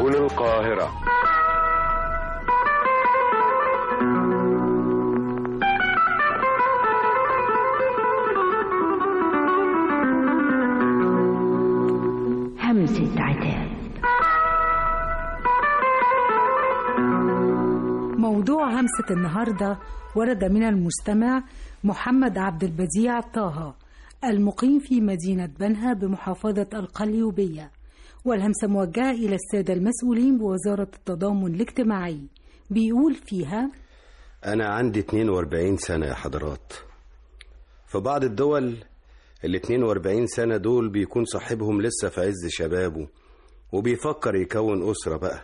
سبل القاهرة همسة عتاب موضوع همسة النهاردة ورد من المستمع محمد عبد البديع طه المقيم في مدينة بنها بمحافظة القليوبية والهمسة موجهة إلى السادة المسؤولين بوزارة التضامن الاجتماعي بيقول فيها أنا عندي 42 سنة يا حضرات في بعض الدول ال 42 سنة دول بيكون صاحبهم لسه في عز شبابه وبيفكر يكون أسرة بقى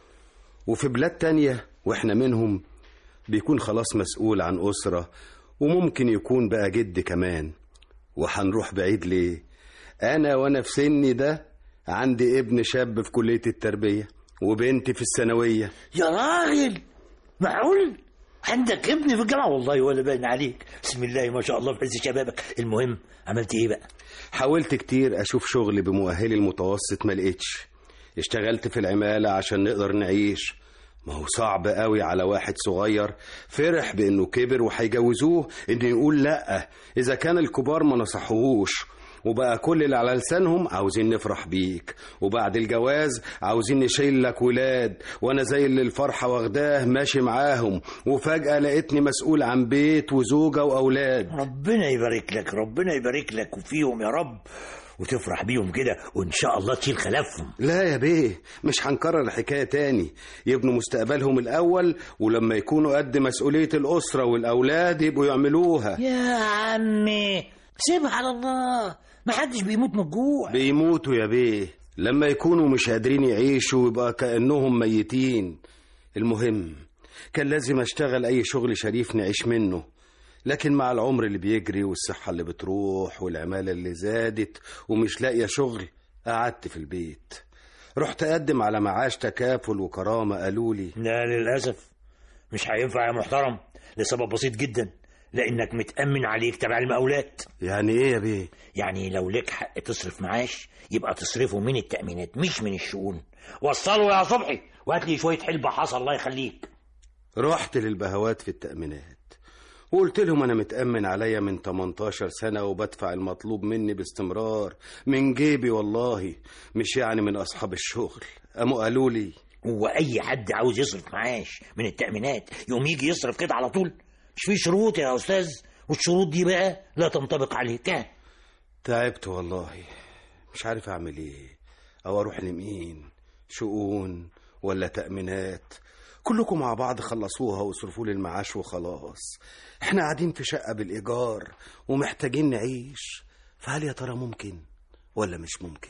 وفي بلاد تانية وإحنا منهم بيكون خلاص مسؤول عن أسرة وممكن يكون بقى جد كمان وهنروح بعيد ليه أنا وأنا في سني ده عندي ابن شاب في كلية التربية وبنت في الثانوية يا راجل معقول عندك ابن في الجامعة والله ولا باين عليك بسم الله ما شاء الله في عز شبابك المهم عملت ايه بقى حاولت كتير أشوف شغل بمؤهلي المتوسط ما لقيتش اشتغلت في العمالة عشان نقدر نعيش ما هو صعب قوي على واحد صغير فرح بانه كبر وهيجوزوه انه يقول لا اذا كان الكبار ما نصحوهوش وبقى كل اللي على لسانهم عاوزين نفرح بيك وبعد الجواز عاوزين نشيل لك ولاد وانا زي اللي الفرحة واخداه ماشي معاهم وفجأة لقيتني مسؤول عن بيت وزوجة واولاد ربنا يبارك لك ربنا يبارك لك وفيهم يا رب وتفرح بيهم كده وان شاء الله تشيل خلافهم لا يا بيه مش هنكرر الحكاية تاني يبنوا مستقبلهم الأول ولما يكونوا قد مسؤولية الأسرة والأولاد يبقوا يعملوها يا عمي سيبها على الله ما حدش بيموت من الجوع بيموتوا يا بيه لما يكونوا مش قادرين يعيشوا يبقى كأنهم ميتين المهم كان لازم أشتغل أي شغل شريف نعيش منه لكن مع العمر اللي بيجري والصحة اللي بتروح والعمالة اللي زادت ومش لاقية شغل قعدت في البيت رحت أقدم على معاش تكافل وكرامة قالوا لي لا للأسف مش هينفع يا محترم لسبب بسيط جدا لأنك متأمن عليك تبع المقاولات يعني إيه يا بيه يعني لو لك حق تصرف معاش يبقى تصرفه من التأمينات مش من الشؤون وصله يا صبحي وهات لي شوية حلبة حصى الله يخليك رحت للبهوات في التأمينات وقلت لهم أنا متأمن عليا من 18 سنة وبدفع المطلوب مني باستمرار من جيبي والله مش يعني من أصحاب الشغل قاموا قالوا لي هو أي حد عاوز يصرف معاش من التأمينات يقوم يجي يصرف كده على طول مش في شروط يا أستاذ والشروط دي بقى لا تنطبق عليك ها؟ تعبت والله مش عارف أعمل إيه أو أروح لمين شؤون ولا تأمينات كلكم مع بعض خلصوها واصرفوا لي المعاش وخلاص احنا قاعدين في شقة بالإيجار ومحتاجين نعيش فهل يا ترى ممكن ولا مش ممكن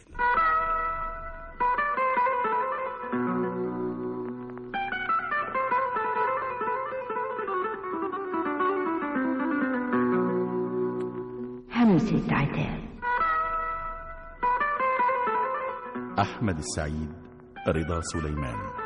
همسة عتاب أحمد السعيد رضا سليمان